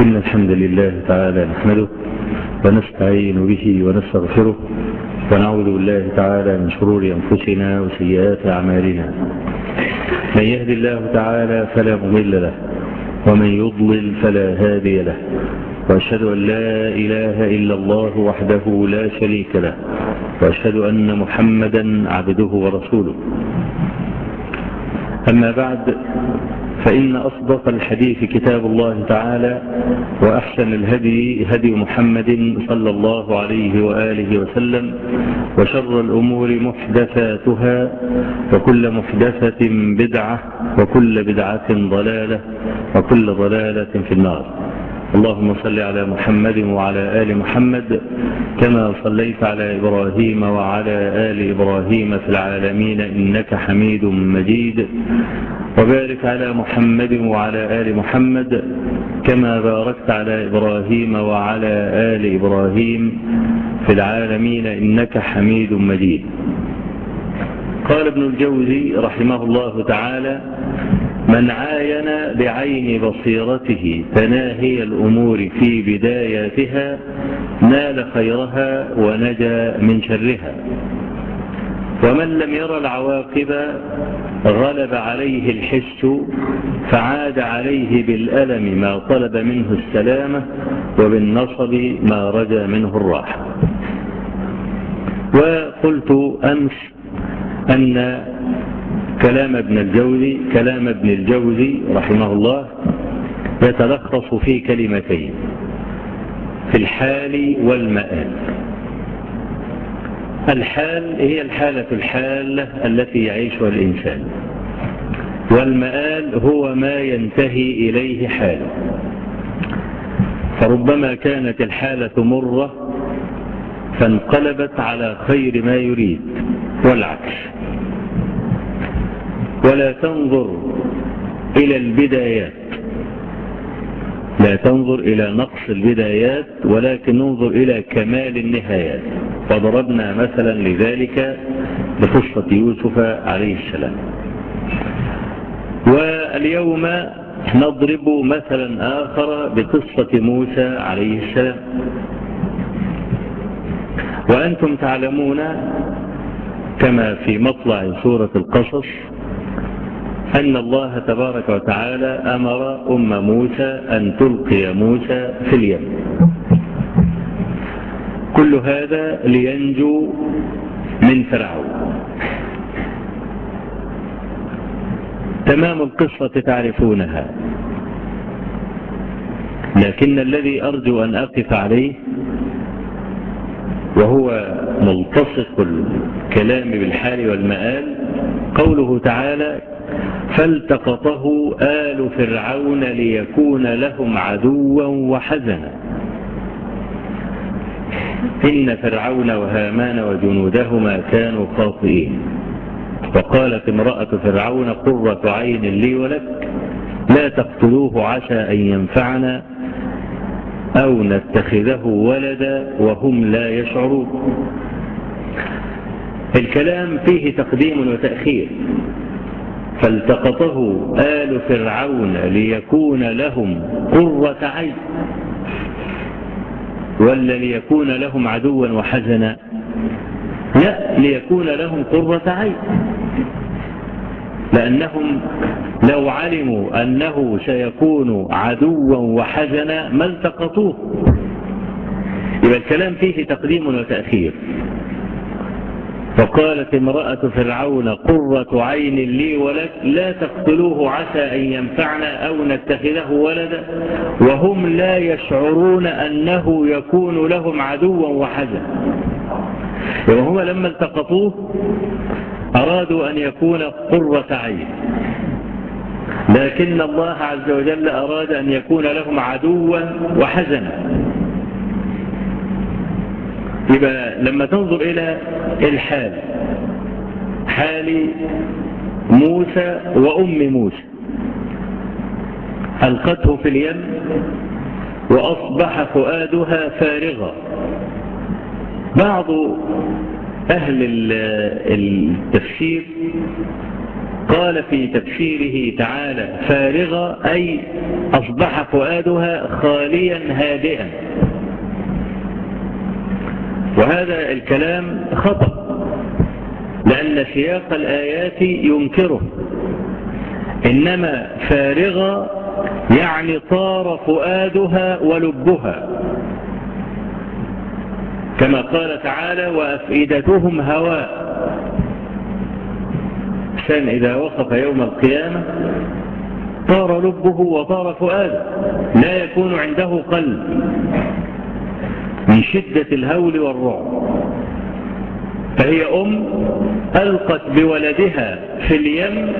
إن الحمد لله تعالى نحمده ونستعين به ونستغفره ونعوذ بالله تعالى من شرور أنفسنا وسيئات أعمالنا من يهد الله تعالى فلا مضل له ومن يضلل فلا هادي له وأشهد أن لا إله إلا الله وحده لا شريك له وأشهد أن محمدا عبده ورسوله أما بعد فإن أصدق الحديث كتاب الله تعالى وأحسن الهدي هدي محمد صلى الله عليه وآله وسلم وشر الأمور محدثاتها وكل محدثة بدعة وكل بدعة ضلالة وكل ضلالة في النار اللهم صل على محمد وعلى آل محمد كما صليت على إبراهيم وعلى آل إبراهيم في العالمين إنك حميد مجيد وبارك على محمد وعلى آل محمد كما باركت على إبراهيم وعلى آل إبراهيم في العالمين إنك حميد مجيد قال ابن الجوزي رحمه الله تعالى من عاين بعين بصيرته تناهي الأمور في بداياتها نال خيرها ونجا من شرها ومن لم ير العواقب غلب عليه الحس فعاد عليه بالألم ما طلب منه السلامة وبالنصب ما رجى منه الراحة وقلت أمس أن كلام ابن الجوزي كلام ابن الجوزي رحمه الله يتلخص في كلمتين في الحال والمآل الحال هي الحالة الحالة التي يعيشها الإنسان والمآل هو ما ينتهي إليه حاله فربما كانت الحالة مرة فانقلبت على خير ما يريد والعكس ولا تنظر إلى البدايات لا تنظر إلى نقص البدايات ولكن انظر إلى كمال النهايات وضربنا مثلا لذلك بقصة يوسف عليه السلام واليوم نضرب مثلا آخر بقصة موسى عليه السلام وأنتم تعلمون كما في مطلع سورة القصص أن الله تبارك وتعالى أمر أم موسى أن تلقي موسى في اليم كل هذا لينجو من فرعون تمام القصة تعرفونها لكن الذي أرجو أن أقف عليه وهو ملتصق الكلام بالحال والمآل قوله تعالى فالتقطه آل فرعون ليكون لهم عدوا وحزنا إن فرعون وهامان وجنودهما كانوا خاطئين وقالت امرأة فرعون قرة عين لي ولك لا تقتلوه عسى أن ينفعنا أو نتخذه ولدا وهم لا يشعرون الكلام فيه تقديم وتأخير فالتقطه آل فرعون ليكون لهم قرة عين ولا ليكون لهم عدوا وحزنا لا ليكون لهم قرة عين لأنهم لو علموا أنه سيكون عدوا وحزنا ما التقطوه يبقى الكلام فيه تقديم وتأخير فقالت امرأة فرعون قرة عين لي ولك لا تقتلوه عسى أن ينفعنا أو نتخذه ولدا وهم لا يشعرون أنه يكون لهم عدوا وحزنا وهم لما التقطوه أرادوا أن يكون قرة عين لكن الله عز وجل أراد أن يكون لهم عدوا وحزنا يبقى لما تنظر إلى الحال حال موسى وأم موسى ألقته في اليم وأصبح فؤادها فارغا بعض أهل التفسير قال في تفسيره تعالى فارغة أي أصبح فؤادها خاليا هادئا وهذا الكلام خطأ لأن سياق الآيات ينكره إنما فارغة يعني طار فؤادها ولبها كما قال تعالى وأفئدتهم هواء كان إذا وصف يوم القيامة طار لبه وطار فؤاده لا يكون عنده قلب من شدة الهول والرعب فهي أم ألقت بولدها في اليم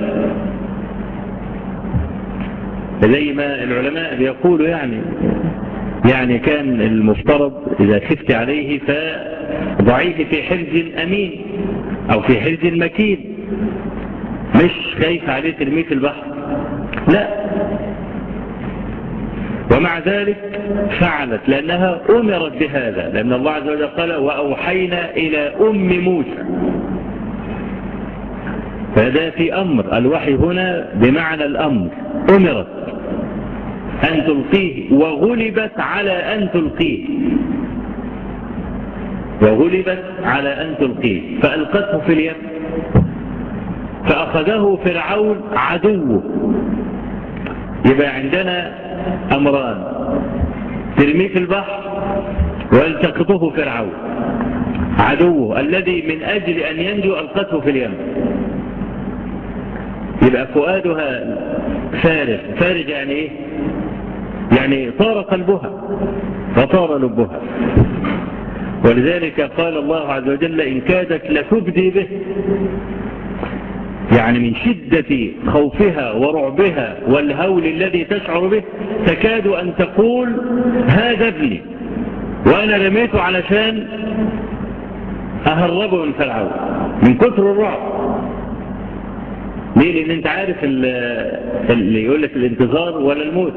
زي ما العلماء بيقولوا يعني يعني كان المفترض إذا خفت عليه فضعيه في حرز أمين أو في حرز مكين مش خايف عليه ترميه في البحر لا ومع ذلك فعلت لأنها أمرت بهذا لأن الله عز وجل قال وأوحينا إلى أم موسى فهذا في أمر الوحي هنا بمعنى الأمر أمرت أن تلقيه وغلبت على أن تلقيه وغلبت على أن تلقيه فألقته في اليم فأخذه فرعون عدوه يبقى عندنا أمران ترميه في البحر ويلتقطه فرعون عدوه الذي من أجل أن ينجو ألقته في اليم يبقى فؤادها فارغ فارغ يعني إيه يعني طار قلبها وطار لبها ولذلك قال الله عز وجل إن كادت لتبدي به يعني من شدة خوفها ورعبها والهول الذي تشعر به تكاد أن تقول هذا ابني وأنا رميته علشان أهربه من فرعون من كثر الرعب ليه لأن أنت عارف اللي يقول لك الانتظار ولا الموت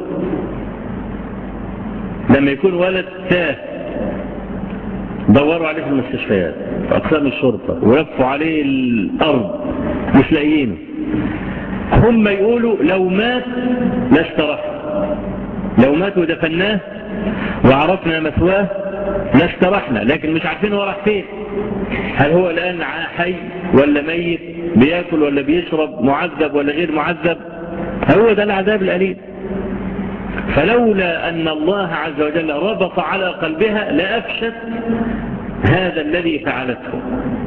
لما يكون ولد تاه دوروا عليه في المستشفيات في أقسام الشرطة ولفوا عليه الأرض مش لاقيينه هم يقولوا لو مات لاسترح لو مات ودفناه وعرفنا مثواه لاسترحنا لكن مش عارفين هو راح فين هل هو الآن حي ولا ميت بياكل ولا بيشرب معذب ولا غير معذب هو ده العذاب الأليم فلولا أن الله عز وجل ربط على قلبها لأفشت هذا الذي فعلته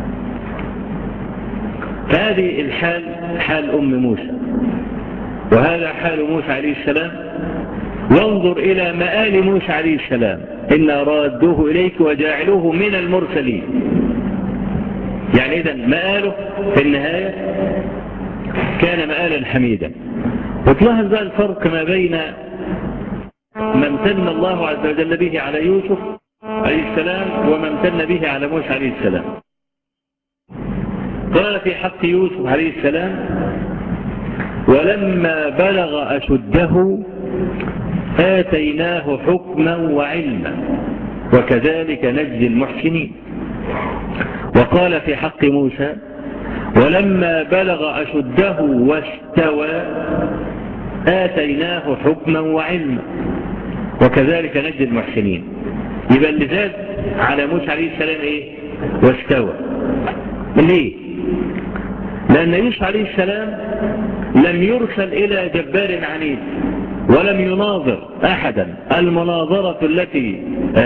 فهذه الحال حال أم موسى وهذا حال موسى عليه السلام وانظر إلى مآل موسى عليه السلام إنا رادوه إليك وجاعلوه من المرسلين يعني إذا مآله في النهاية كان مآلا حميدا وتلاحظ بقى الفرق ما بين ما امتن الله عز وجل به على يوسف عليه السلام وما امتن به على موسى عليه السلام قال في حق يوسف عليه السلام ولما بلغ أشده آتيناه حكما وعلما وكذلك نجزي المحسنين وقال في حق موسى ولما بلغ أشده واستوى آتيناه حكما وعلما وكذلك نجزي المحسنين يبقى اللي زاد على موسى عليه السلام ايه واستوى ليه لأن يوسف عليه السلام لم يرسل إلى جبار عنيد ولم يناظر أحدا المناظرة التي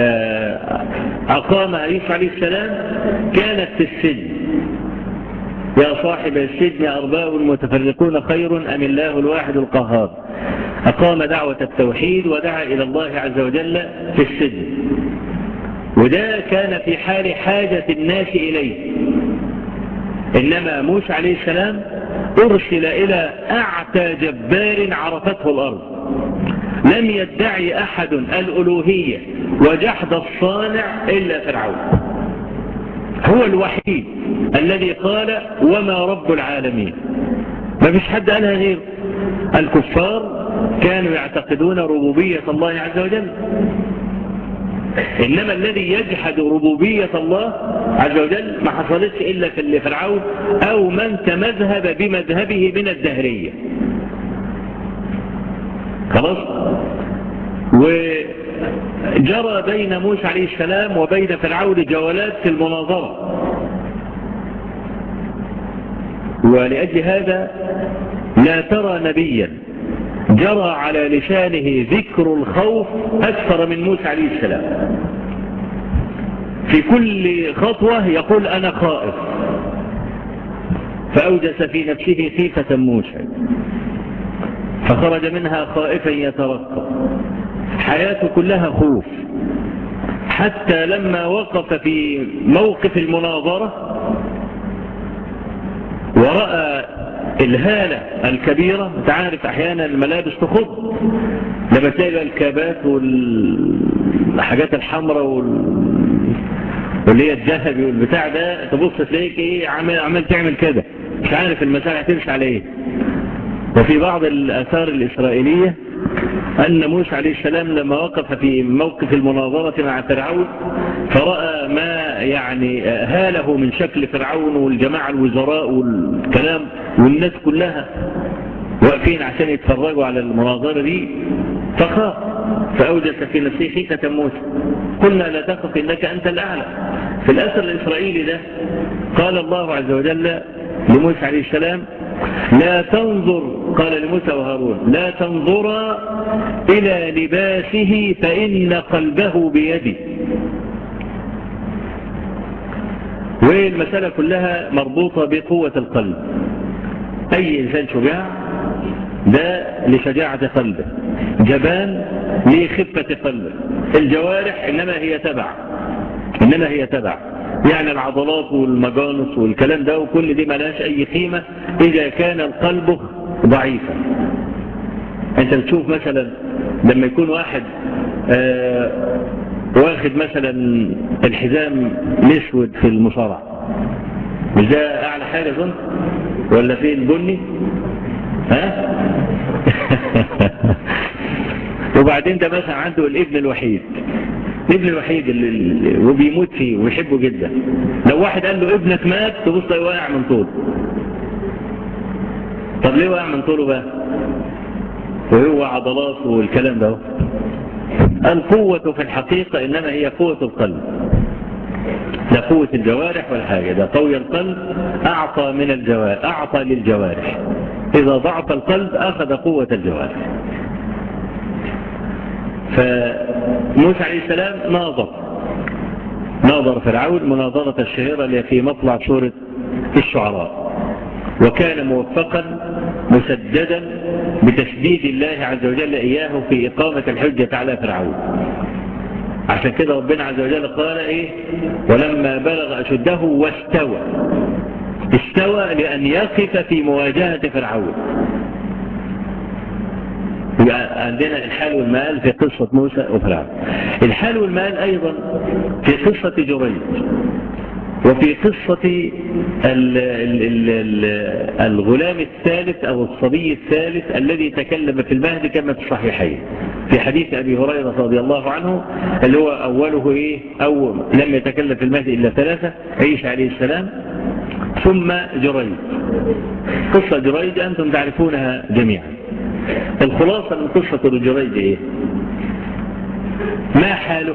أقامها يوسف عليه السلام كانت في السجن يا صاحب السجن أرباب متفرقون خير أم الله الواحد القهار أقام دعوة التوحيد ودعا إلى الله عز وجل في السجن وده كان في حال حاجة الناس إليه إنما موسى عليه السلام أرسل إلى أعتى جبار عرفته الأرض لم يدعي أحد الألوهية وجحد الصانع إلا فرعون هو الوحيد الذي قال وما رب العالمين ما فيش حد قالها غير الكفار كانوا يعتقدون ربوبية الله عز وجل إنما الذي يجحد ربوبية الله عز وجل ما حصلتش إلا في فرعون أو من تمذهب بمذهبه من الدهرية خلاص وجرى بين موسى عليه السلام وبين فرعون جولات في المناظرة ولأجل هذا لا ترى نبيا جرى على لسانه ذكر الخوف أكثر من موسى عليه السلام في كل خطوة يقول أنا خائف فأوجس في نفسه خيفة موسى فخرج منها خائفا يترقب حياته كلها خوف حتى لما وقف في موقف المناظرة ورأى الهالة الكبيرة تعرف احيانا الملابس تخض لما تلاقي الكابات والحاجات الحمراء وال... واللي هي الذهبي والبتاع ده تبص تلاقيك ايه عمال عمال تعمل كده مش عارف المساحه هتمشي على ايه وفي بعض الاثار الاسرائيليه أن موسى عليه السلام لما وقف في موقف المناظرة مع فرعون فرأى ما يعني هاله من شكل فرعون والجماعة الوزراء والكلام والناس كلها واقفين عشان يتفرجوا على المناظرة دي فخاف فأوجس في نفسه خيفة موسى قلنا لا تخف إنك أنت الأعلى في الأثر الإسرائيلي ده قال الله عز وجل لموسى عليه السلام لا تنظر قال لموسى وهارون لا تنظر إلى لباسه فإن قلبه بيدي والمسألة كلها مربوطة بقوة القلب أي إنسان شجاع ده لشجاعة قلبه جبان لخفة قلبه الجوارح إنما هي تبع إنما هي تبع يعني العضلات والمجانس والكلام ده وكل دي ملاش أي قيمة إذا كان القلب ضعيفا أنت بتشوف مثلا لما يكون واحد آه واخد مثلا الحزام الاسود في المصارعة مش ده أعلى حاجة ظن ولا في البني ها وبعدين ده مثلا عنده الابن الوحيد الابن الوحيد اللي وبيموت فيه ويحبه جدا لو واحد قال له ابنك مات تبص تلاقيه واقع من طوله طب ليه واقع من طوله بقى وهو عضلات والكلام ده القوة في الحقيقة إنما هي قوة القلب لا قوة الجوارح ولا حاجة ده قوي القلب أعطى من الجوارح أعطى للجوارح إذا ضعف القلب أخذ قوة الجوارح فموسى عليه السلام ناظر ناظر فرعون مناظرة الشهيرة اللي في مطلع سورة الشعراء وكان موفقا مسددا بتشديد الله عز وجل إياه في إقامة الحجة على فرعون عشان كده ربنا عز وجل قال إيه ولما بلغ أشده واستوى استوى لأن يقف في مواجهة فرعون عندنا الحال والمال في قصة موسى وفرعون الحال والمال أيضا في قصة جريج وفي قصة ال ال ال ال الغلام الثالث أو الصبي الثالث الذي تكلم في المهد كما في الصحيحين في حديث أبي هريرة رضي الله عنه اللي هو أوله إيه أو لم يتكلم في المهد إلا ثلاثة عيسى عليه السلام ثم جريج قصة جريج أنتم تعرفونها جميعا الخلاصة من قصة جريج إيه ما حاله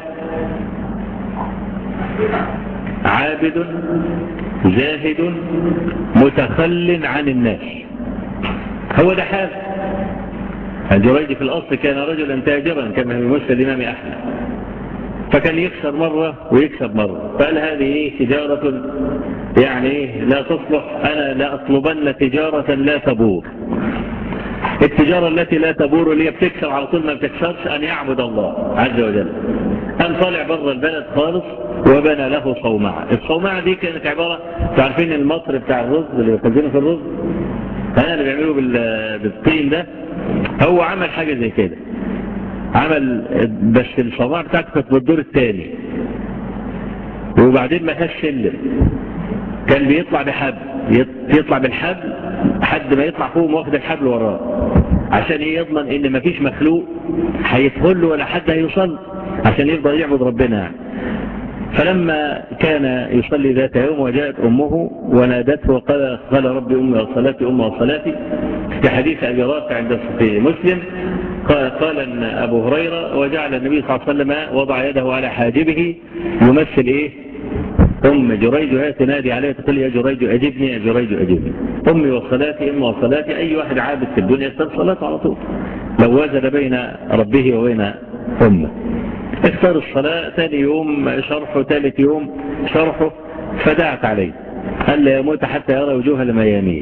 عابد زاهد متخل عن الناس هو ده حال الجريج في الأصل كان رجلا تاجرا كما في مسلم الإمام أحمد فكان يخسر مرة ويكسب مرة فقال هذه إيه تجارة يعني إيه لا تصلح أنا لا أطلبن تجارة لا تبور التجارة التي لا تبور اللي هي بتكسب على طول ما بتكسبش أن يعبد الله عز وجل أن طالع بره البلد خالص وبنى له صومعة الصومعة دي كانت عبارة تعرفين المصر بتاع الرز اللي بيخزنه في الرز ها اللي بيعملوا بالطين ده هو عمل حاجة زي كده عمل بس الصومعة بتاعته كانت بالدور الثاني وبعدين ما فيهاش سلم كان بيطلع بحبل يطلع بالحبل حد ما يطلع فوق واخد الحبل وراه عشان ايه يضمن ان مفيش مخلوق هيدخل له ولا حد هيوصل عشان يفضل يعبد ربنا يعني. فلما كان يصلي ذات يوم وجاءت أمه ونادته وقال قال ربي أمي وصلاتي أمي وصلاتي في حديث أبي رافع عند في مسلم قال, قال أن أبو هريرة وجعل النبي صلى الله عليه وسلم وضع يده على حاجبه يمثل إيه أم جريج وهي تنادي عليها تقول يا جريج أجبني يا جريج أجبني أمي وصلاتي أمي وصلاتي أي واحد عابد في الدنيا يختار صلاته على طول لو وزن بين ربه وبين أمه اختار الصلاة ثاني يوم شرحه ثالث يوم شرحه فدعت عليه قال لا يموت حتى يرى وجوه المياميش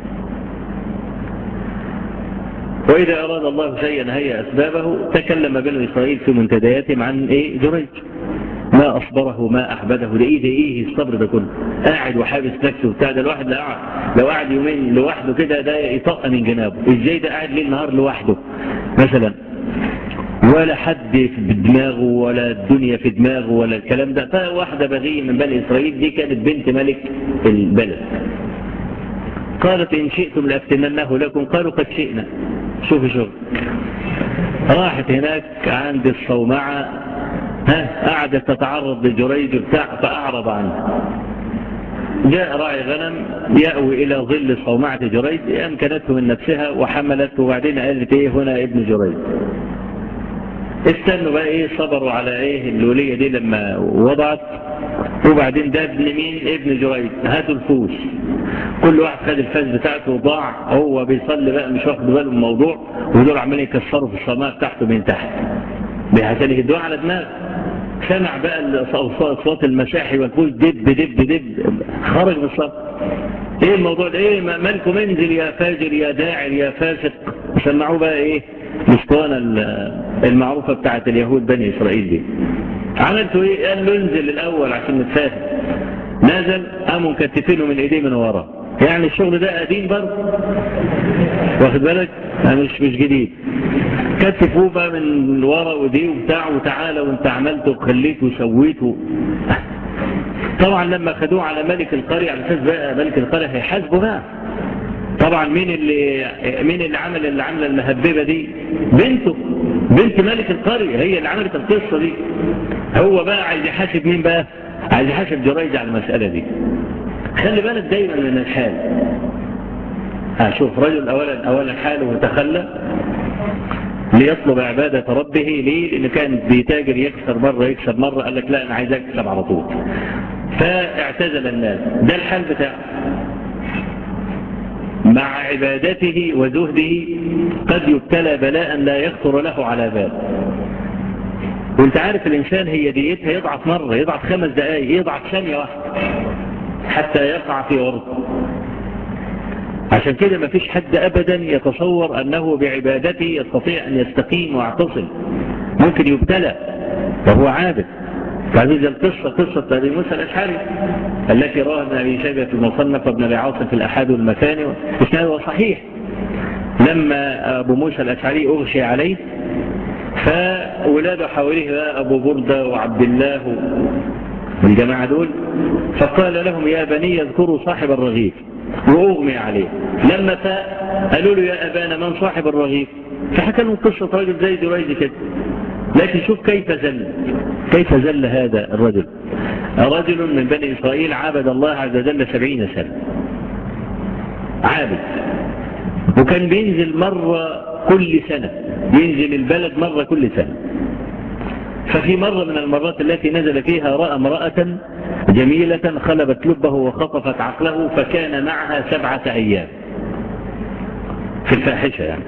وإذا أراد الله شيئا هيا أسبابه تكلم بنو إسرائيل في منتدياتهم عن إيه جريج ما أصبره ما أحبده ده إيه ده إيه الصبر ده كله قاعد وحابس نفسه وبتاع ده الواحد لو قاعد لو قاعد يومين لوحده كده ده يطق من جنابه إزاي ده قاعد ليل نهار لوحده مثلا ولا حد في دماغه ولا الدنيا في دماغه ولا الكلام ده فواحدة بغية من بني إسرائيل دي كانت بنت ملك البلد قالت إن شئتم لأفتننه لكم قالوا قد شئنا شوفوا شوف راحت هناك عند الصومعة ها قعدت تتعرض لجريج بتاع فأعرض عنه جاء راعي غنم يأوي إلى ظل صومعة جريج أمكنته من نفسها وحملت وبعدين قالت إيه هنا ابن جريج استنوا بقى إيه صبروا على إيه اللولية دي لما وضعت وبعدين ده ابن مين ابن جريج هاتوا الفوس كل واحد خد الفاس بتاعته وضاع هو بيصلي بقى مش واخد باله من الموضوع ودول عمالين يكسروا في الصماء بتاعته من تحت عشان يهدوها على دماغ سمع بقى اصوات المساحي والفوس دب دب دب خرج من الصف ايه الموضوع ده ايه مالكم انزل يا فاجر يا داعر يا فاسق سمعوه بقى ايه الاسطوانه المعروفه بتاعت اليهود بني اسرائيل دي عملتوا ايه قال له انزل الاول عشان نتفاهم نزل قاموا مكتفينه من ايديه من ورا يعني الشغل ده قديم برضه واخد بالك مش مش جديد كتفوه بقى من ورا وديه وبتاع وتعالى وانت عملت وخليت وسويت طبعا لما خدوه على ملك القرية على اساس بقى ملك القرية هيحاسبه بقى طبعا مين اللي مين اللي عمل اللي عامله المهببه دي بنته بنت ملك القرية هي اللي عملت القصة دي هو بقى عايز يحاسب مين بقى عايز يحاسب جريج على المسألة دي خلي بالك دايما من الحال هشوف رجل اولا اولا حاله تخلى ليطلب عبادة ربه ليه لأنه كان بيتاجر يكسر مرة يكسب مرة قال لك لا أنا عايز أكسب على طول فاعتزل الناس ده الحال بتاعه مع عبادته وزهده قد يبتلى بلاء لا يخطر له على بال وانت عارف الإنسان هي ديتها يضعف مرة يضعف خمس دقايق يضعف ثانية واحدة حتى يقع في ورطه عشان كده ما فيش حد أبدا يتصور أنه بعبادته يستطيع أن يستقيم ويعتصم ممكن يبتلى وهو عابد فهذه القصة قصة أبي موسى الأشعري التي رأى ابن أبي شيبة في المصنف وابن أبي عاصم في الأحاد والمثاني إسناده صحيح لما أبو موسى الأشعري أغشي عليه فولاده حواليه أبو بردة وعبد الله والجماعة دول فقال لهم يا بني اذكروا صاحب الرغيف وأغمي عليه لما فاء قالوا له يا أبانا من صاحب الرغيف فحكى لهم قصة رجل زي دريج كده لكن شوف كيف زل كيف زل هذا الرجل رجل من بني إسرائيل عابد الله عز وجل سبعين سنة عابد وكان بينزل مرة كل سنة ينزل البلد مرة كل سنة ففي مرة من المرات التي نزل فيها رأى امرأة جميلة خلبت لبه وخطفت عقله فكان معها سبعة أيام في الفاحشة يعني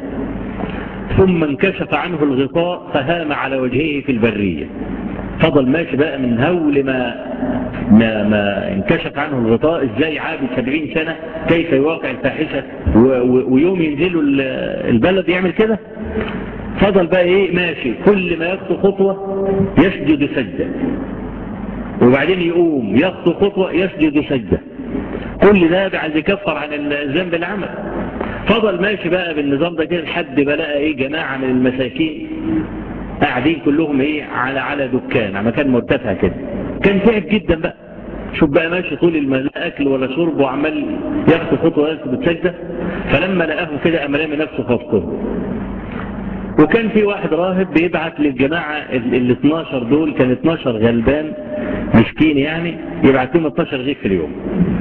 ثم انكشف عنه الغطاء فهام على وجهه في البرية فضل ماشي بقى من هول ما, ما, ما انكشف عنه الغطاء ازاي عابد سبعين سنة كيف يواقع الفاحشة ويوم ينزلوا البلد يعمل كده فضل بقى ايه ماشي كل ما يخطو خطوة يسجد سجدة وبعدين يقوم يخطو خطوة يسجد سجدة كل ده عايز يكفر عن الذنب العمل فضل ماشي بقى بالنظام ده كده لحد ما لقى ايه جماعة من المساكين قاعدين كلهم ايه على على دكان على مكان مرتفع كده كان تعب جدا بقى شوف بقى ماشي طول المال اكل ولا شرب وعمال ياخد خطوه يسجد سجده فلما لقاهم كده قام رامي نفسه في وسطهم وكان في واحد راهب بيبعت للجماعة ال 12 دول كان 12 غلبان مسكين يعني يبعت لهم 12 رغيف في اليوم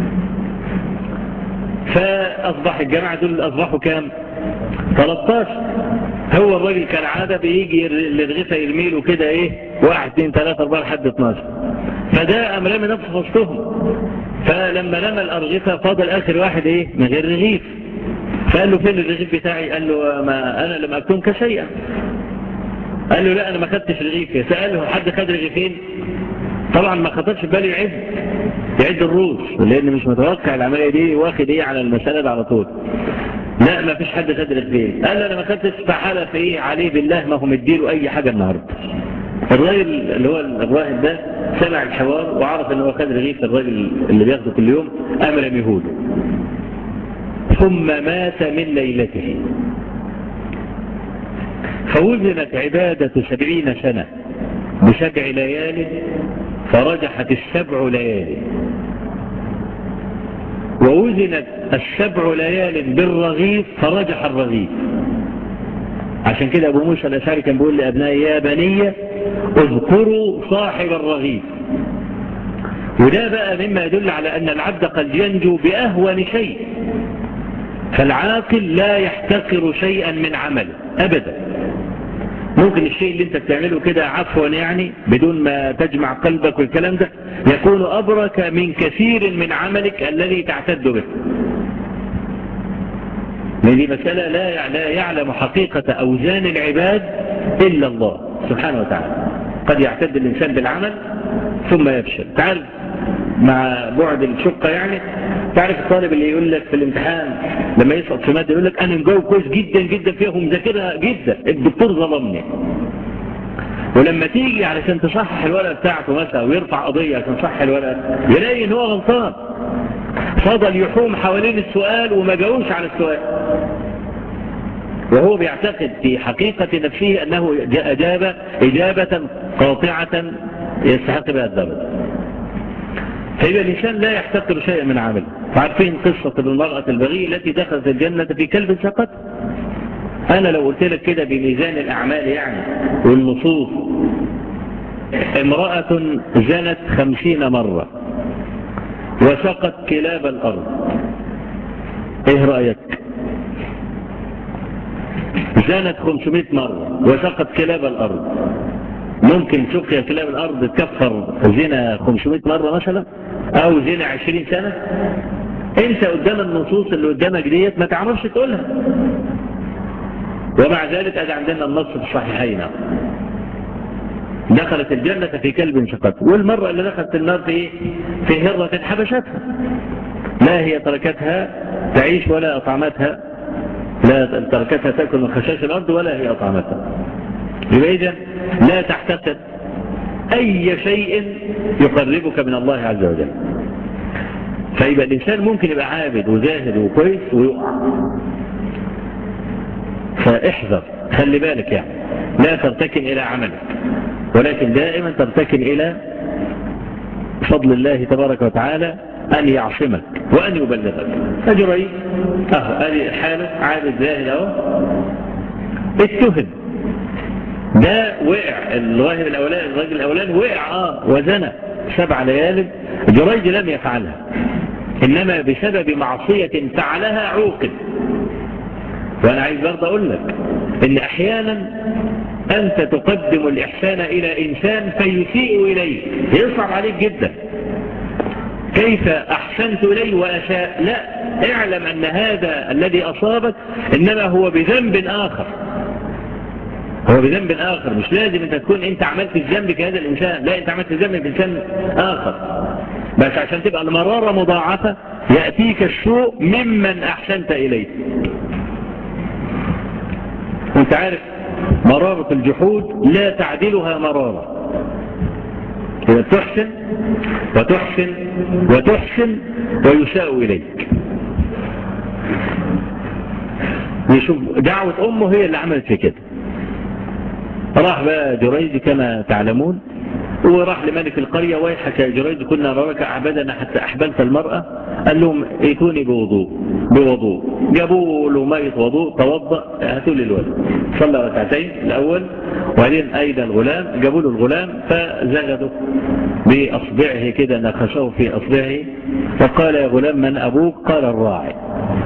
فأصبح الجماعة دول أصبحوا كام 13 هو الراجل كالعادة بيجي الرغيفة يرميله كده ايه واحد اثنين ثلاثة اربعة لحد 12 فده قام رامي نفسه في وسطهم فلما رمى الأرغفة فاضل آخر واحد ايه من غير رغيف فقال له فين الرغيف بتاعي قال له ما أنا لم أكتمك شيئا قال له لا أنا ما خدتش رغيف سأله حد خد رغيفين طبعا ما خطرش بالي يعد يعد الروس لأن مش متوقع العملية دي واخد ايه على المسألة على طول لا ما فيش حد خد رغيفين قال له أنا ما خدتش فحلف ايه عليه بالله ما هو مديله أي حاجة النهاردة الراجل اللي هو الراهب ده سمع الحوار وعرف ان هو خد رغيف الراجل اللي بياخده كل يوم امر ميهوده ثم مات من ليلته فوزنت عبادة سبعين سنة بسبع ليال فرجحت السبع ليال ووزنت السبع ليال بالرغيف فرجح الرغيف عشان كده أبو موسى الأشعري كان بيقول لأبنائي يا بني اذكروا صاحب الرغيف وده بقى مما يدل على أن العبد قد ينجو بأهون شيء فالعاقل لا يحتقر شيئا من عمله أبدا ممكن الشيء اللي انت بتعمله كده عفوا يعني بدون ما تجمع قلبك والكلام ده يكون أبرك من كثير من عملك الذي تعتد به لأن دي مسألة لا لا يعلم حقيقة أوزان العباد إلا الله سبحانه وتعالى قد يعتد الإنسان بالعمل ثم يفشل تعرف مع بعد الشقة يعني تعرف الطالب اللي يقول لك في الامتحان لما يسقط في مادة يقول لك أنا مجاوب كويس جدا جدا فيها ومذاكرها جدا الدكتور ظلمني ولما تيجي علشان تصحح الورقة بتاعته مثلا ويرفع قضية عشان تصحح الورقة يلاقي ان هو غلطان فضل يحوم حوالين السؤال وما جاوبش على السؤال وهو بيعتقد في حقيقة نفسه أنه أجاب إجابة قاطعة يستحق بها الدرجة فإذا الإنسان لا يحتقر شيئا من عمله عارفين قصة المرأة البغية التي دخلت الجنة في كلب سقط أنا لو قلت لك كده بميزان الأعمال يعني والنصوص امرأة زنت خمسين مرة وسقت كلاب الأرض ايه رأيك زنت 500 مرة وسقت كلاب الأرض ممكن سقيا كلاب الأرض تكفر زنا 500 مرة مثلا أو زنا 20 سنة انت قدام النصوص اللي قدامك ديت ما تعرفش تقولها ومع ذلك أدى عندنا النص في الصحيحين دخلت الجنة في كلب سقط والمرة اللي دخلت النار في ايه في هرة حبشتها لا هي تركتها تعيش ولا أطعمتها لا تركتها تأكل من خشاش الأرض ولا هي أطعمتها لذلك لا تحتسب أي شيء يقربك من الله عز وجل فيبقى الإنسان ممكن يبقى عابد وزاهد وكويس ويقع فاحذر خلي بالك يعني لا ترتكن إلى عملك ولكن دائما ترتكن إلى فضل الله تبارك وتعالى أن يعصمك وأن يبلغك أجري أهو هذه حالة عابد زاهد أهو اتهم ده وقع الراهب الأولاني الراجل الأولاني وقع آه وزنى سبع ليال جريج لم يفعلها إنما بسبب معصية فعلها عوقب وأنا عايز برضه أقول لك إن أحيانا أنت تقدم الإحسان إلى إنسان فيسيء إليه يصعب عليك جدا كيف أحسنت إليه وأساء لا اعلم أن هذا الذي أصابك إنما هو بذنب آخر هو بذنب آخر مش لازم أنت تكون أنت عملت الذنب في هذا الإنسان لا أنت عملت الذنب في إنسان آخر بس عشان تبقى المرارة مضاعفة يأتيك السوء ممن أحسنت إليه أنت عارف مرارة الجحود لا تعدلها مرارة إذا تحسن وتحسن وتحسن ويساء إليك يشوف دعوة أمه هي اللي عملت في كده راح بقى جريج كما تعلمون وراح لملك القرية ويحك يا جريج كنا نراك أعبدنا حتى أحبلت المرأة قال لهم ائتوني بوضوء بوضوء جابوا له مية وضوء توضأ هاتوا لي الولد صلى ركعتين الأول وبعدين أيضا الغلام جابوا له الغلام فزغدوا بأصبعه كده نخشه في أصبعه فقال يا غلام من أبوك قال الراعي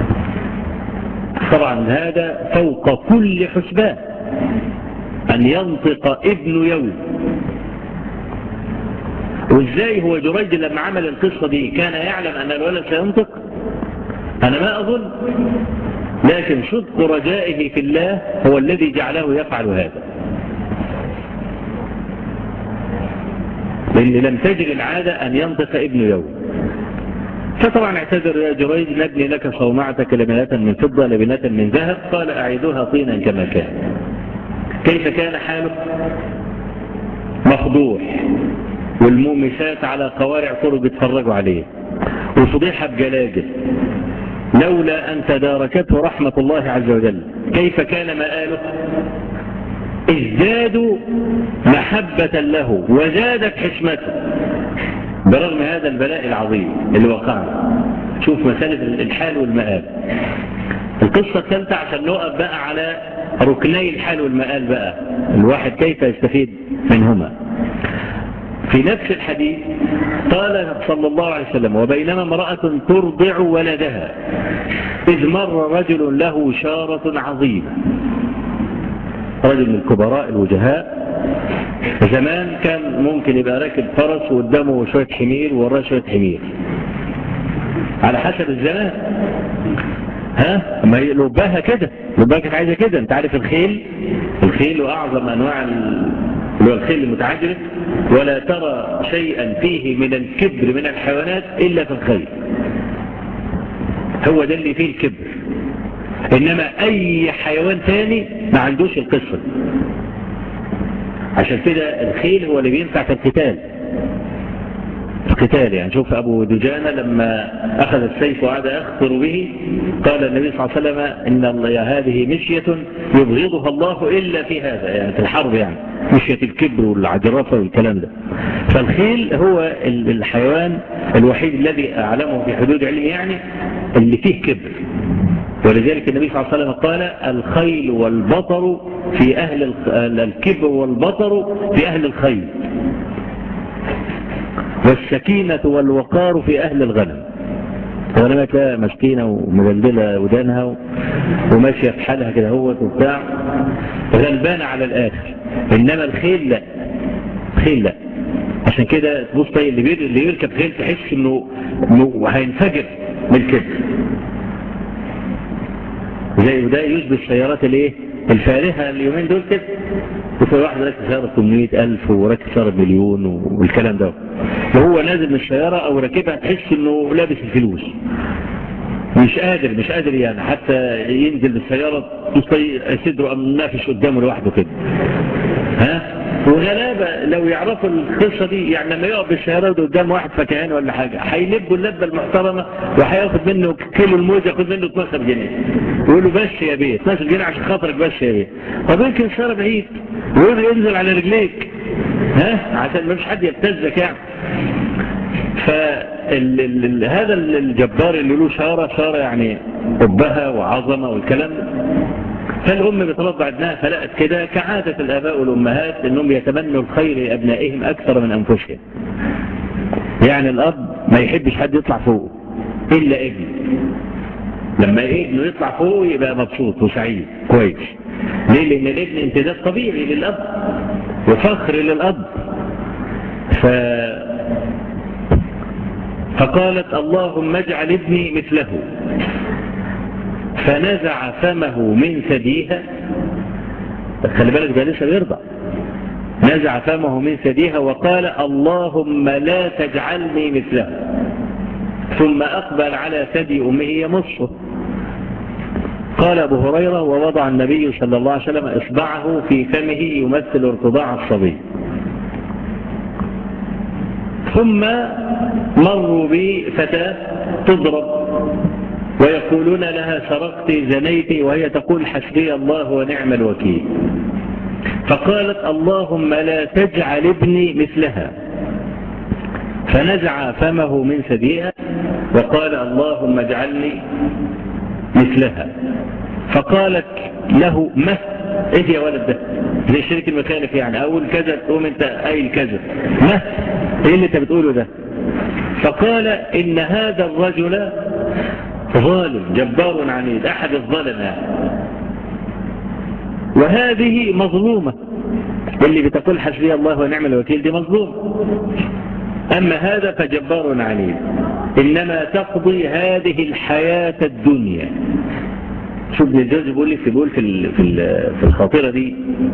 طبعا هذا فوق كل حسبان أن ينطق ابن يوم وازاي هو جريج لما عمل القصة دي كان يعلم أن الولد سينطق أنا ما أظن لكن صدق رجائه في الله هو الذي جعله يفعل هذا لأن لم تجري العادة أن ينطق ابن يوم فطبعا اعتذر يا جريج نبني لك صومعتك لبنة من فضة لبنة من ذهب قال أعيدها طينا كما كان كيف كان حاله مفضوح والمومسات على قوارع طرق بيتفرجوا عليه وفضيحة بجلاجل لولا أن تداركته رحمة الله عز وجل كيف كان مآله ازدادوا محبة له وزادت حشمته برغم هذا البلاء العظيم اللي وقعنا شوف مسألة الحال والمآل القصة الثالثة عشان نقف بقى على ركني الحال والمآل بقى الواحد كيف يستفيد منهما في نفس الحديث قال صلى الله عليه وسلم وبينما امرأة ترضع ولدها إذ مر رجل له شارة عظيمة رجل من الكبراء الوجهاء زمان كان ممكن يبقى راكب فرس وقدامه شوية حمير ووراه شوية حمير على حسب الزمان ها ما لبها كده لبها كانت عايزه كده انت عارف الخيل الخيل واعظم انواع اللي هو الخيل المتعجرف ولا ترى شيئا فيه من الكبر من الحيوانات الا في الخيل هو ده اللي فيه الكبر انما اي حيوان ثاني ما عندوش القصه عشان كده الخيل هو اللي بينفع في القتال القتال يعني شوف أبو دجانة لما أخذ السيف وعاد يخطر به قال النبي صلى الله عليه وسلم إن الله هذه مشية يبغضها الله إلا في هذا يعني في الحرب يعني مشية الكبر والعجرفة والكلام ده فالخيل هو الحيوان الوحيد الذي أعلمه في حدود علمي يعني اللي فيه كبر ولذلك النبي صلى الله عليه وسلم قال الخيل والبطر في أهل الكبر والبطر في أهل الخيل والسكينة والوقار في أهل الغنم الغنمة كده مسكينة ومجلدلة ودانها وماشية في حالها كده هو وبتاع غلبانة على الآخر إنما الخيل لا الخيل لا عشان كده تبص طيب اللي, بير... اللي يركب خيل تحس انه, إنه هينفجر من الكبر زي وده يشبه السيارات الايه الفارهة اليومين دول كده وفي واحد راكب سيارة 800000 وراكب سيارة مليون والكلام ده وهو نازل من السيارة او راكبها تحس انه لابس الفلوس مش قادر مش قادر يعني حتى ينزل بالسيارة صدره ام نافش قدامه لوحده كده ها وغلابة لو يعرفوا القصة دي يعني لما يقف بالسيارة قدام واحد فكهان ولا حاجة هيلبوا اللبة المحترمة وهياخد منه كيلو الموز ياخد منه 12 جنيه يقول له بس يا بيه 12 جنيه عشان خاطرك بس يا بيه طب يمكن السيارة بعيد ويقول ينزل على رجليك ها عشان ما فيش حد يبتزك يعني فهذا الجبار اللي له شارة شارة يعني قبها وعظمة والكلام فالأم بترضع ابنها فلقت كده كعادة الآباء والأمهات أنهم يتمنوا الخير لأبنائهم أكثر من أنفسهم يعني الأب ما يحبش حد يطلع فوق إلا ابنه لما ابنه يطلع فوق يبقى مبسوط وسعيد كويس ليه لأن الابن امتداد طبيعي للأب وفخر للأب ف... فقالت اللهم اجعل ابني مثله فنزع فمه من ثديها خلي بالك ده لسه بيرضع نزع فمه من ثديها وقال اللهم لا تجعلني مثله ثم أقبل على ثدي أمه يمصه قال أبو هريرة ووضع النبي صلى الله عليه وسلم إصبعه في فمه يمثل ارتضاع الصبي ثم مروا بفتاة تضرب ويقولون لها سرقت زنيت وهي تقول حسبي الله ونعم الوكيل فقالت اللهم لا تجعل ابني مثلها فنزع فمه من ثديها وقال اللهم اجعلني مثلها فقالت له مه ايه يا ولد ده زي الشريك المخالف يعني اقول كذا تقوم انت قايل كذا مه ايه اللي انت بتقوله ده فقال ان هذا الرجل ظالم جبار عنيد احد الظلم يعني وهذه مظلومة اللي بتقول حسبي الله ونعم الوكيل دي مظلوم أما هذا فجبار عنيد إنما تقضي هذه الحياة الدنيا شوف ابن الجوز بيقول لك بيقول في في في الخاطرة دي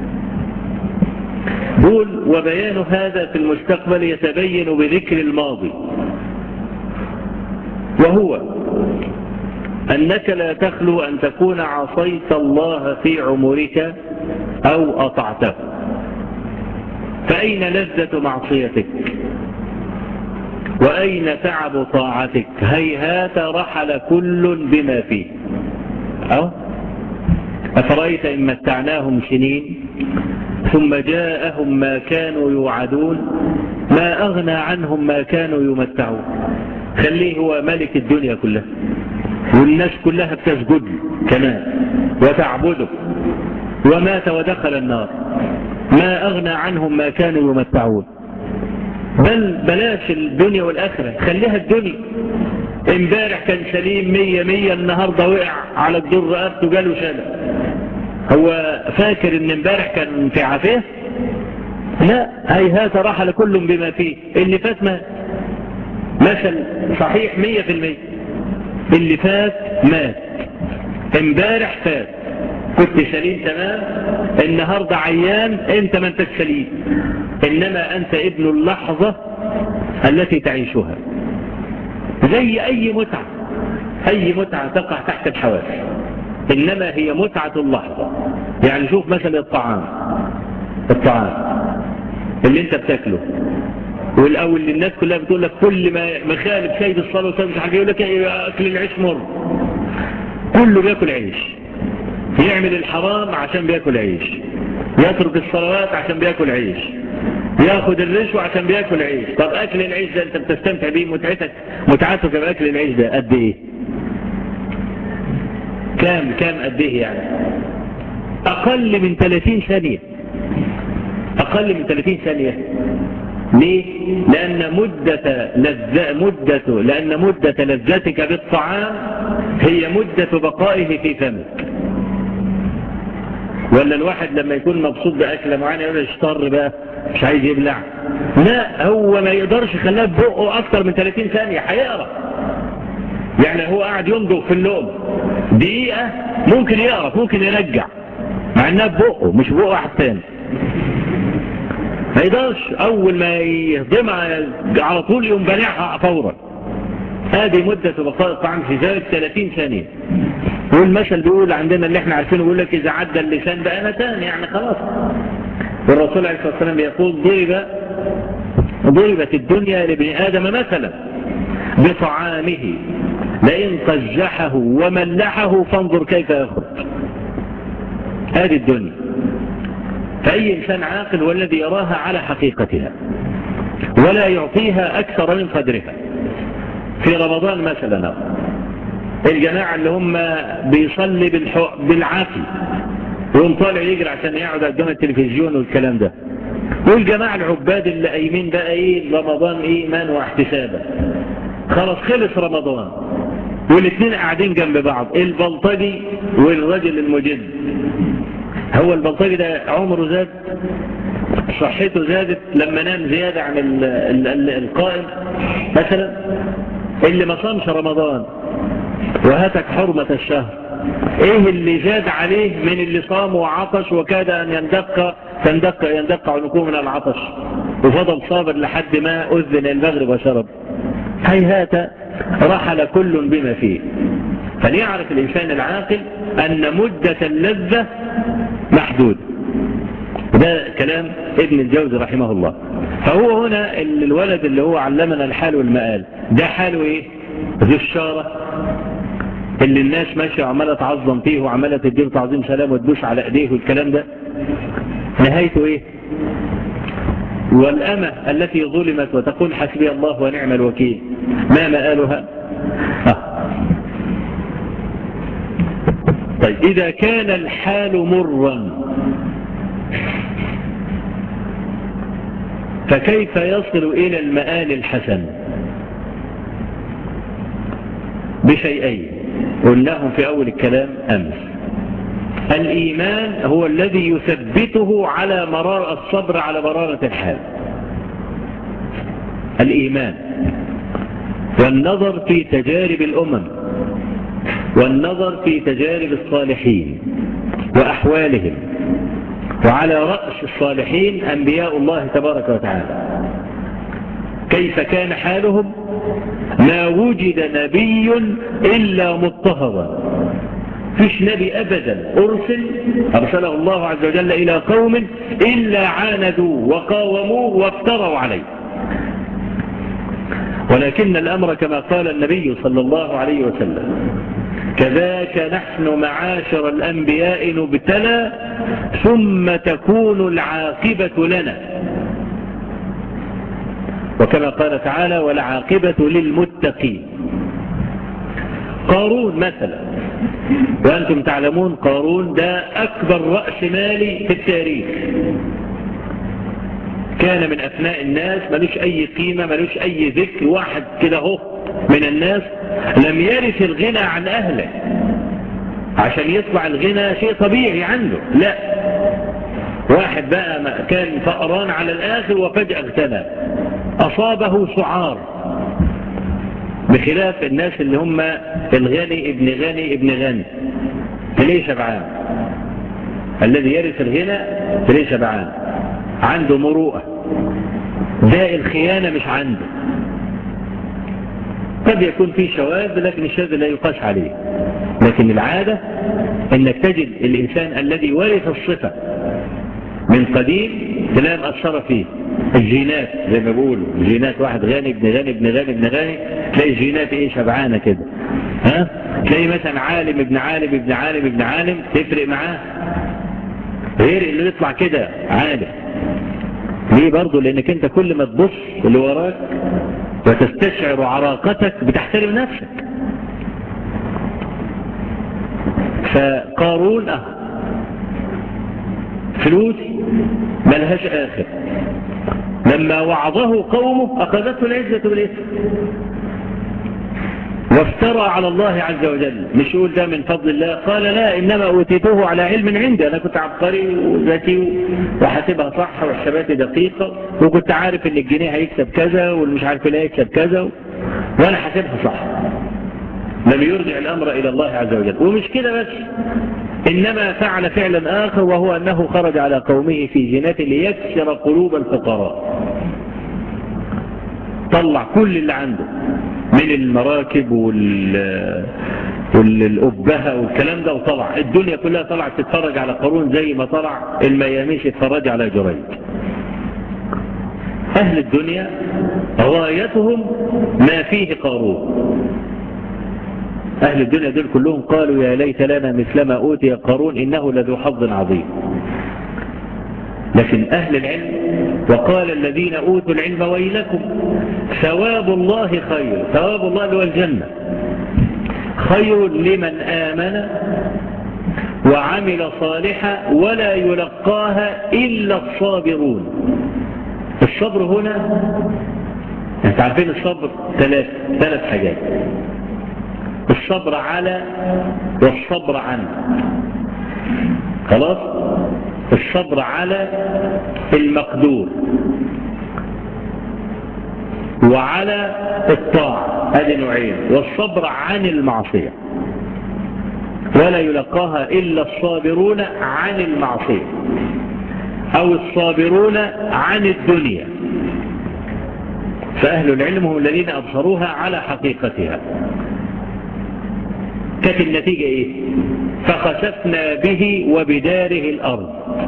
بيقول وبيان هذا في المستقبل يتبين بذكر الماضي وهو أنك لا تخلو أن تكون عصيت الله في عمرك أو أطعته فأين لذة معصيتك وأين تعب طاعتك هيهات رحل كل بما فيه أو أفرأيت إن متعناهم سنين ثم جاءهم ما كانوا يوعدون ما أغنى عنهم ما كانوا يمتعون خليه هو ملك الدنيا كلها والناس كلها بتسجد كمان وتعبده ومات ودخل النار ما أغنى عنهم ما كانوا يمتعون بل بلاش الدنيا والآخرة خليها الدنيا امبارح كان سليم مية مية النهاردة وقع على الدر رقبته جاله شلل هو فاكر ان امبارح كان في عافيه لا هيهات رحل كل بما فيه اللي فات مات مثل صحيح مية في المية اللي فات مات امبارح فات كنت سليم تمام النهاردة عيان انت ما انت سليم انما انت ابن اللحظة التي تعيشها زي اي متعة اي متعة تقع تحت الحواس انما هي متعة اللحظة يعني شوف مثلا الطعام الطعام اللي انت بتاكله والاول الناس كلها بتقول لك كل ما مخالف سيد الصلاة والسلام مش عارف يقول لك اكل العيش مر كله بياكل عيش يعمل الحرام عشان بياكل عيش يترك الصلوات عشان بياكل عيش ياخد الرشوة عشان بياكل عيش طب اكل العيش ده انت بتستمتع بيه متعتك متعتك باكل العيش ده قد ايه كام كام قد ايه يعني اقل من 30 ثانية اقل من 30 ثانية ليه لان مدة لذة مدة لان مدة لذتك بالطعام هي مدة بقائه في فمك ولا الواحد لما يكون مبسوط بأكلة معينة يقول اشتر بقى مش عايز يبلع لا هو ما يقدرش يخليها ببقه اكتر من 30 ثانية هيقرا يعني هو قاعد يمضغ في اللقم دقيقة ممكن يقرف ممكن يرجع مع انها ببقه مش ببقه واحد تاني ما يقدرش اول ما يهضمها على طول يقوم بلعها فورا هذه مدة بقاء الطعام في ذلك 30 ثانية والمثل بيقول عندنا اللي احنا عارفينه بيقول لك اذا عدى اللسان بقى نتان يعني خلاص والرسول عليه الصلاة والسلام يقول ضرب ضربت الدنيا لابن آدم مثلا بطعامه لئن قزحه وملحه فانظر كيف يخرج هذه الدنيا فأي إنسان عاقل هو الذي يراها على حقيقتها ولا يعطيها أكثر من قدرها في رمضان مثلا الجماعة اللي هم بيصلي بالعافية ويقوم طالع يجري عشان يقعد قدام التلفزيون والكلام ده والجماعة العباد اللي قايمين بقى ايه رمضان ايمان واحتسابا خلاص خلص رمضان والاثنين قاعدين جنب بعض البلطجي والرجل المجد هو البلطجي ده عمره زاد صحته زادت لما نام زيادة عن ال ال ال القائم مثلا اللي ما صامش رمضان وهتك حرمة الشهر ايه اللي زاد عليه من اللي صام وعطش وكاد ان يندق تندق يندق عنقه من العطش وفضل صابر لحد ما اذن المغرب وشرب هيهات رحل كل بما فيه فليعرف الانسان العاقل ان مدة اللذة محدود ده كلام ابن الجوزي رحمه الله فهو هنا الولد اللي هو علمنا الحال والمآل ده حاله ايه ذو الشارة اللي الناس ماشية وعمالة تعظم فيه وعمالة تدير تعظيم سلام وتدوس على ايديه والكلام ده نهايته ايه والأمة التي ظلمت وتقول حسبي الله ونعم الوكيل ما مآلها آه. طيب إذا كان الحال مرا فكيف يصل إلى المآل الحسن بشيئين قلناهم في أول الكلام أمس الإيمان هو الذي يثبته على مرار الصبر على مرارة الحال الإيمان والنظر في تجارب الأمم والنظر في تجارب الصالحين وأحوالهم وعلى رأس الصالحين أنبياء الله تبارك وتعالى كيف كان حالهم ما وجد نبي إلا مضطهرا فيش نبي أبدا أرسل أرسله الله عز وجل إلى قوم إلا عاندوا وقاوموه وافتروا عليه ولكن الأمر كما قال النبي صلى الله عليه وسلم كذاك نحن معاشر الأنبياء نبتلى ثم تكون العاقبة لنا وكما قال تعالى والعاقبة للمتقين قارون مثلا وأنتم تعلمون قارون ده أكبر رأس مالي في التاريخ كان من أثناء الناس ملوش أي قيمة ملوش أي ذكر واحد كده هو من الناس لم يرث الغنى عن أهله عشان يطلع الغنى شيء طبيعي عنده لا واحد بقى كان فقران على الآخر وفجأة اغتنى أصابه سعار بخلاف الناس اللي هم الغني ابن غني ابن غني تليه شبعان الذي يرث الغنى تليه شبعان عنده مروءة داء الخيانة مش عنده قد يكون في شواذ لكن الشاذ لا يقاس عليه لكن العادة انك تجد الانسان الذي ورث الصفة من قديم تلاقي مأثرة فيه الجينات زي ما بيقولوا الجينات واحد غني ابن غني ابن غني ابن غني تلاقي الجينات ايه شبعانة كده ها تلاقي مثلا عالم ابن عالم ابن عالم ابن عالم تفرق معاه غير اللي يطلع كده عالم ليه برضه لانك انت كل ما تبص اللي وراك وتستشعر عراقتك بتحترم نفسك فقارون اه فلوس ملهاش آخر لما وعظه قومه أخذته العزة بالإثم وافترى على الله عز وجل مش يقول ده من فضل الله قال لا إنما أوتيته على علم عندي أنا كنت عبقري وذكي وحاسبها صح والحسابات دقيقة وكنت عارف إن الجنيه هيكسب كذا والمش عارف لا هيكسب كذا وأنا حاسبها صح لم يرجع الأمر إلى الله عز وجل ومش كده بس إنما فعل فعلا آخر وهو أنه خرج على قومه في جنات ليكسر قلوب الفقراء طلع كل اللي عنده من المراكب وال والأبهة والكلام ده وطلع الدنيا كلها طلعت تتفرج على قارون زي ما طلع المياميش يتفرج على جريج أهل الدنيا غايتهم ما فيه قارون أهل الدنيا دول كلهم قالوا يا ليت لنا مثل ما أوتي قارون إنه لذو حظ عظيم لكن أهل العلم وقال الذين أوتوا العلم ويلكم ثواب الله خير ثواب الله هو الجنة خير لمن آمن وعمل صالحا ولا يلقاها إلا الصابرون الصبر هنا انت عارفين الصبر ثلاث ثلاث حاجات الصبر على والصبر عن خلاص الصبر على المقدور وعلى الطاعة هذه نوعين والصبر عن المعصية ولا يلقاها إلا الصابرون عن المعصية أو الصابرون عن الدنيا فأهل العلم هم الذين أبصروها على حقيقتها كانت النتيجة ايه فخسفنا به وبداره الارض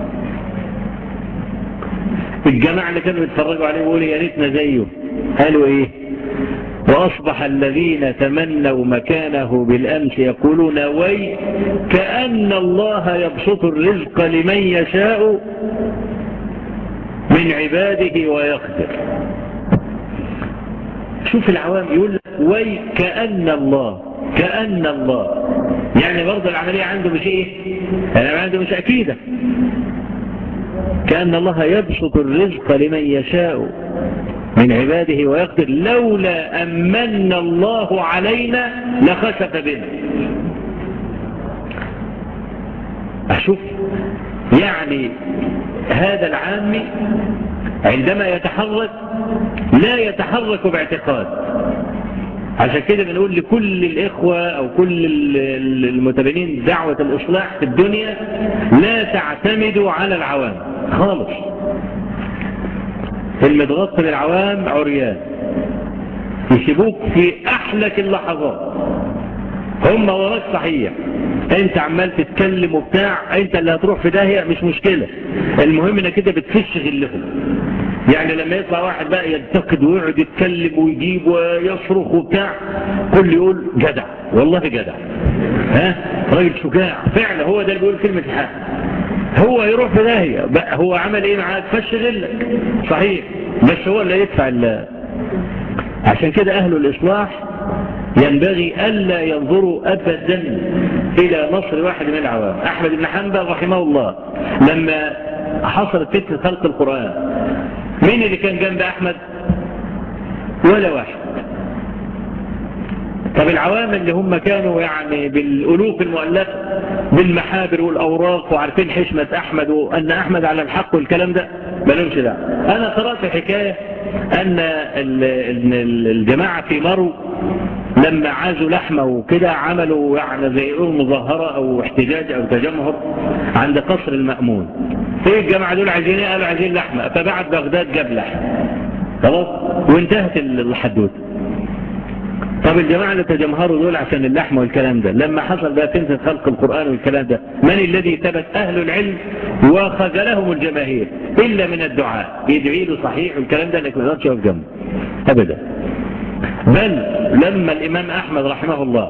الجماعة اللي كانوا يتفرجوا عليه ويقولوا يا ريتنا زيه قالوا ايه واصبح الذين تمنوا مكانه بالامس يقولون وي كأن الله يبسط الرزق لمن يشاء من عباده ويقدر شوف العوام يقول لك وي كأن الله كأن الله يعني برضه العملية عنده مش ايه العملية عنده مش أكيدة كأن الله يبسط الرزق لمن يشاء من عباده ويقدر لولا أمن الله علينا لخسف بنا أشوف يعني هذا العام عندما يتحرك لا يتحرك باعتقاد عشان كده بنقول لكل الإخوة أو كل المتبنين دعوة الإصلاح في الدنيا لا تعتمدوا على العوام خالص المتغطى للعوام عريان يسيبوك في أحلك اللحظات هم وراك صحيح انت عمال تتكلم وبتاع انت اللي هتروح في داهية مش مشكلة المهم انك انت بتفش غلهم يعني لما يطلع واحد بقى ينتقد ويقعد يتكلم ويجيب ويصرخ وبتاع كل يقول جدع والله جدع ها راجل شجاع فعلا هو ده اللي بيقول كلمة الحق هو يروح في داهية بقى هو عمل ايه معاك فش غلك صحيح بس هو اللي يدفع الله عشان كده اهل الاصلاح ينبغي ألا ينظروا أبدا إلى نصر واحد من العوام أحمد بن حنبل رحمه الله لما حصلت فتنة خلق القرآن مين اللي كان جنب أحمد ولا واحد طب العوام اللي هم كانوا يعني بالألوف المؤلفة بالمحابر والأوراق وعارفين حشمة أحمد وأن أحمد على الحق والكلام ده مالهمش ده أنا قرأت حكاية أن الجماعة في مرو لما عازوا لحمة وكده عملوا يعني زي مظاهرة أو احتجاج أو تجمهر عند قصر المأمون ايه الجماعة دول عايزين ايه قالوا عايزين لحمة فبعد بغداد جاب لحمة خلاص وانتهت الحدوث طب الجماعة اللي تجمهروا دول عشان اللحمة والكلام ده لما حصل بقى تنسى خلق القرآن والكلام ده من الذي ثبت أهل العلم وخذلهم الجماهير إلا من الدعاء يدعي له صحيح والكلام ده انك ما تقدرش يقف جنبه أبدا بل لما الإمام أحمد رحمه الله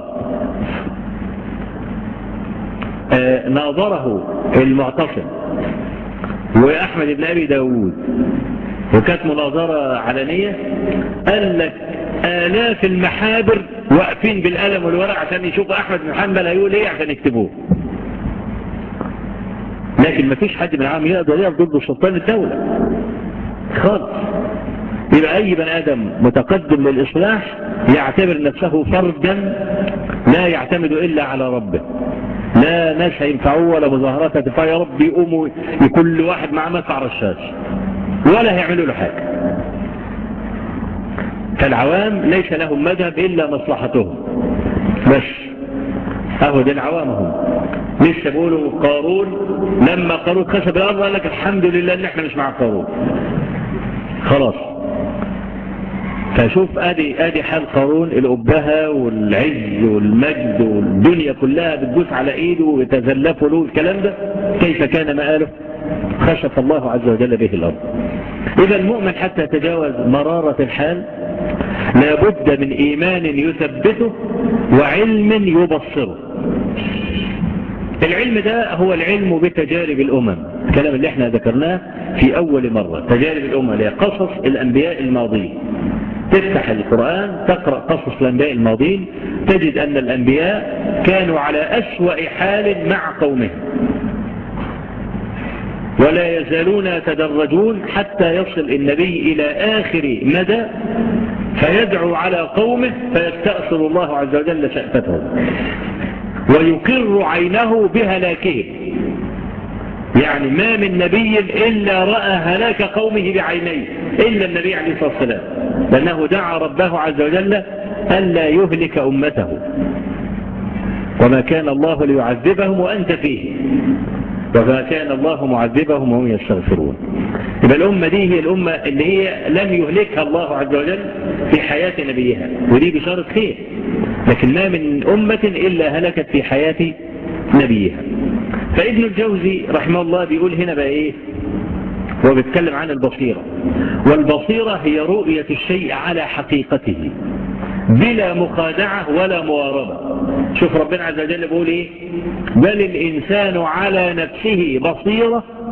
آه ناظره المعتصم وأحمد بن أبي داود وكانت مناظرة علنية قال لك آلاف المحابر واقفين بالقلم والورق عشان يشوفوا أحمد بن حنبل هيقول إيه عشان يكتبوه لكن ما فيش حد من العام يقدر يقف ضد سلطان الدولة خالص يبقى أي بني آدم متقدم للإصلاح يعتبر نفسه فردا لا يعتمد إلا على ربه لا ناس هينفعوه ولا مظاهرات هتنفع يا رب يقوموا كل واحد مع مدفع رشاش ولا هيعملوا له حاجة فالعوام ليس لهم مذهب إلا مصلحتهم بس أهو دي العوام هم لسه بيقولوا قارون لما قارون خسب الأرض قال لك الحمد لله ان احنا مش مع قارون خلاص فشوف ادي ادي حال قارون الأبهة والعز والمجد والدنيا كلها بتدوس على ايده ويتزلفوا له الكلام ده كيف كان مآله خشف الله عز وجل به الأرض إذا المؤمن حتى يتجاوز مرارة الحال لابد من إيمان يثبته وعلم يبصره العلم ده هو العلم بتجارب الأمم الكلام اللي احنا ذكرناه في أول مرة تجارب الأمم اللي قصص الأنبياء الماضيين تفتح القرآن تقرأ قصص الأنبياء الماضيين تجد أن الأنبياء كانوا على أسوأ حال مع قومهم ولا يزالون يتدرجون حتى يصل النبي إلى آخر مدى فيدعو على قومه فيستأصل الله عز وجل شأفتهم ويقر عينه بهلاكهم يعني ما من نبي إلا رأى هلاك قومه بعينيه إلا النبي عليه الصلاة والسلام لأنه دعا ربه عز وجل ألا يهلك أمته وما كان الله ليعذبهم وأنت فيه وما كان الله معذبهم وهم يستغفرون يبقى الأمة دي هي الأمة اللي هي لم يهلكها الله عز وجل في حياة نبيها ودي بشارة خير لكن ما من أمة إلا هلكت في حياة نبيها فابن الجوزي رحمه الله بيقول هنا بقى إيه هو بيتكلم عن البصيرة والبصيرة هي رؤية الشيء على حقيقته بلا مخادعة ولا مواربة شوف ربنا عز وجل بيقول ايه بل الإنسان على نفسه بصيرة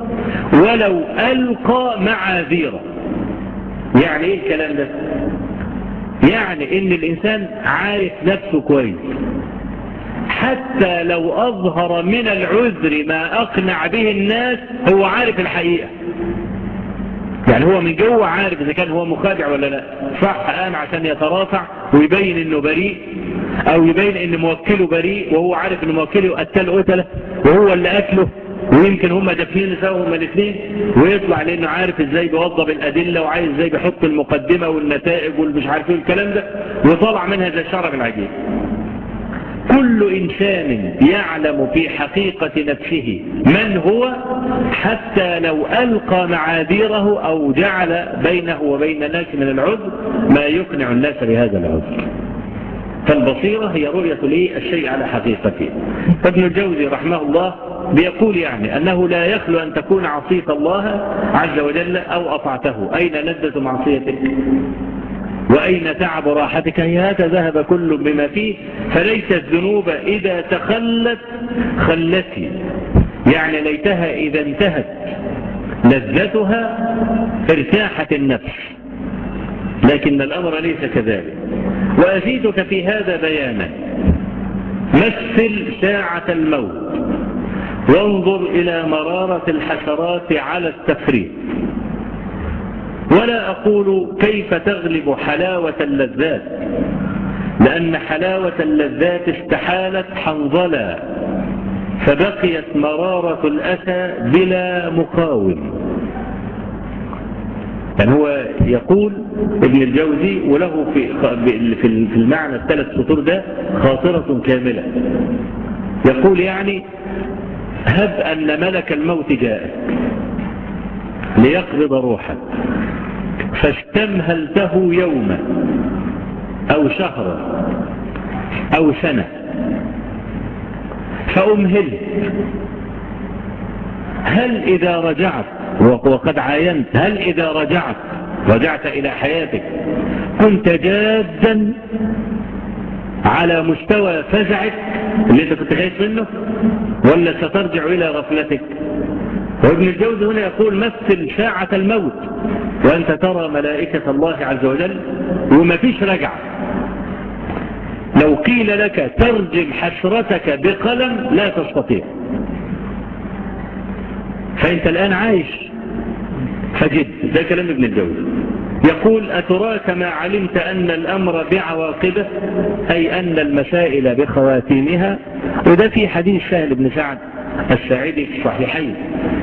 ولو ألقى معاذيره يعني ايه الكلام ده يعني ان الانسان عارف نفسه كويس حتى لو اظهر من العذر ما اقنع به الناس هو عارف الحقيقة يعني هو من جوه عارف اذا كان هو مخادع ولا لا صح قام عشان يترافع ويبين انه بريء او يبين ان موكله بريء وهو عارف ان موكله قتل قتله وهو اللي قتله ويمكن هم دافنين سوا هما الاثنين ويطلع لانه عارف ازاي بيوضب الادله وعايز ازاي بيحط المقدمه والنتائج والمش عارف ايه الكلام ده وطلع منها زي الشرب العجيب كل إنسان يعلم في حقيقة نفسه من هو حتى لو ألقى معاذيره أو جعل بينه وبين الناس من العذر ما يقنع الناس بهذا العذر فالبصيرة هي رؤية لي الشيء على حقيقته فابن الجوزي رحمه الله بيقول يعني أنه لا يخلو أن تكون عصيت الله عز وجل أو أطعته أين لذة معصيتك وأين تعب راحتك هيهات ذهب كل بما فيه فليس الذنوب إذا تخلت خلتي يعني ليتها إذا انتهت لذتها ارتاحت النفس لكن الأمر ليس كذلك وأزيدك في هذا بيانا مثل ساعة الموت وانظر إلى مرارة الحسرات على التفريط ولا أقول كيف تغلب حلاوة اللذات لأن حلاوة اللذات استحالت حنظلا فبقيت مرارة الأسى بلا مقاوم يعني هو يقول ابن الجوزي وله في في المعنى الثلاث سطور ده خاطرة كاملة يقول يعني هب أن ملك الموت جاء ليقبض روحك فاستمهلته يوما أو شهرا أو سنة فأمهلت هل إذا رجعت وقد عاينت هل إذا رجعت رجعت إلى حياتك كنت جادا على مستوى فزعك اللي انت كنت خايف منه ولا سترجع إلى غفلتك وابن الجوزي هنا يقول مثل ساعة الموت وأنت ترى ملائكة الله عز وجل وما فيش رجعة لو قيل لك ترجم حسرتك بقلم لا تستطيع فأنت الآن عايش فجد ده كلام ابن الجوزي يقول أتراك ما علمت أن الأمر بعواقبه أي أن المسائل بخواتيمها وده في حديث سهل بن سعد الساعدي في الصحيحين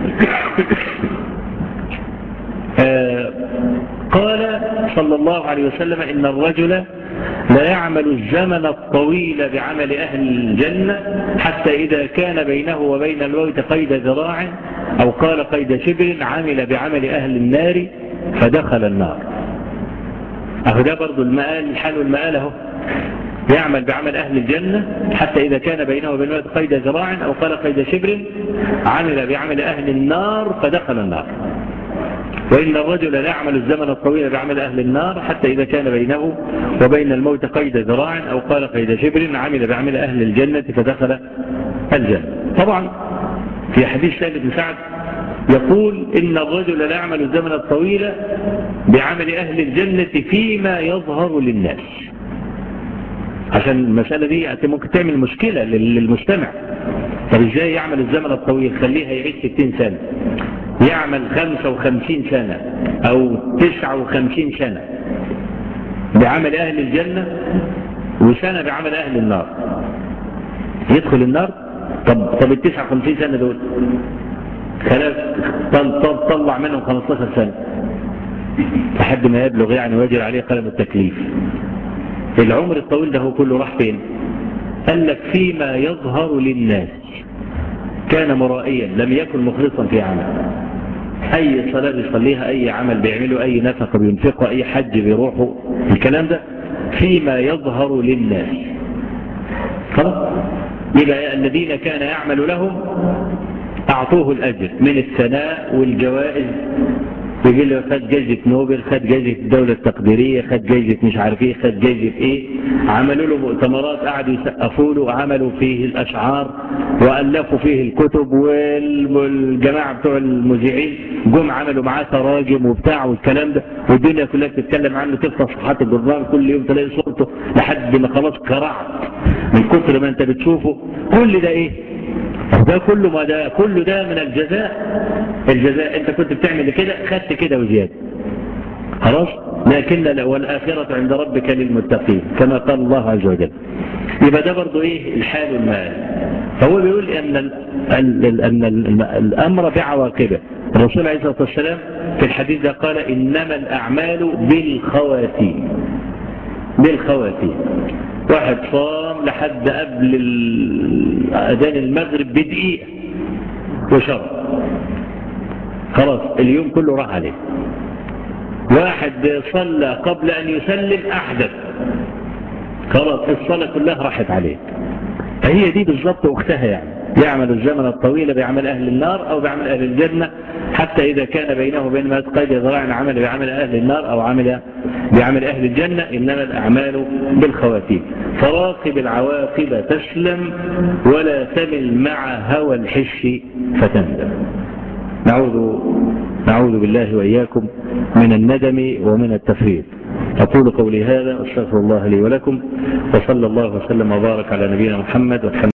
آه قال صلى الله عليه وسلم إن الرجل لا يعمل الزمن الطويل بعمل أهل الجنة حتى إذا كان بينه وبين الموت قيد ذراع أو قال قيد شبر عمل بعمل أهل النار فدخل النار أهو ده برضو المآل الحال والمآل اهو يعمل بعمل أهل الجنة حتى إذا كان بينه وبين الموت قيد ذراع أو قال قيد شبر عمل بعمل أهل النار فدخل النار وإن الرجل لا يعمل الزمن الطويل بعمل أهل النار حتى إذا كان بينه وبين الموت قيد ذراع أو قال قيد شبر عمل بعمل أهل الجنة فدخل الجنة طبعا في حديث سهل بن سعد يقول إن الرجل لا يعمل الزمن الطويل بعمل أهل الجنة فيما يظهر للناس عشان المسألة دي ممكن تعمل مشكلة للمستمع طب ازاي يعمل الزمن الطويل خليها يعيش 60 سنة يعمل 55 سنة او 59 سنة بعمل اهل الجنة وسنة بعمل اهل النار يدخل النار طب طب ال 59 سنة دول خلاص طل طل طلع منهم 15 سنة لحد ما يبلغ يعني ويجري عليه قلم التكليف العمر الطويل ده هو كله راح فين قال لك فيما يظهر للناس كان مرائيا لم يكن مخلصا في عمل اي صلاة بيصليها اي عمل بيعمله اي نفقه بينفقه اي حج بيروحه الكلام ده فيما يظهر للناس خلاص يبقى الذين كان يعمل لهم اعطوه الاجر من الثناء والجوائز يقول له خد جائزة نوبل خد جائزة الدولة التقديرية خد جائزة مش عارف ايه خد جائزة ايه عملوا له مؤتمرات قعدوا يسقفوا له وعملوا فيه الأشعار وألفوا فيه الكتب والجماعة بتوع المذيعين جم عملوا معاه تراجم وبتاع والكلام ده والدنيا كلها بتتكلم عنه تفتح صفحات الجرنال كل يوم تلاقي صورته لحد ما خلاص كرعت من كتر ما انت بتشوفه كل ده ايه ده كله ما ده كله ده من الجزاء الجزاء انت كنت بتعمل كده خدت كده وزياده خلاص لكن والآخرة عند ربك للمتقين كما قال الله عز وجل يبقى ده برضو ايه الحال والمال فهو بيقول ان ال ال ال ال ال الامر بعواقبه الرسول عليه الصلاة والسلام في الحديث ده قال انما الاعمال بالخواتيم بالخواتيم واحد صام لحد قبل اذان المغرب بدقيقة وشرب خلاص اليوم كله راح عليه واحد صلى قبل أن يسلم أحدث خلاص الصلاة كلها راحت عليه فهي دي بالضبط أختها يعني يعمل الزمن الطويل بعمل أهل النار أو بعمل أهل الجنة حتى إذا كان بينه وبين ما قيد ذراع عمل بعمل أهل النار أو عمل بعمل أهل الجنة إنما الأعمال بالخواتيم فراقب العواقب تسلم ولا تمل مع هوى الحش فتندم نعوذ نعوذ بالله وإياكم من الندم ومن التفريط أقول قولي هذا أستغفر الله لي ولكم وصلى الله وسلم وبارك على نبينا محمد والحمد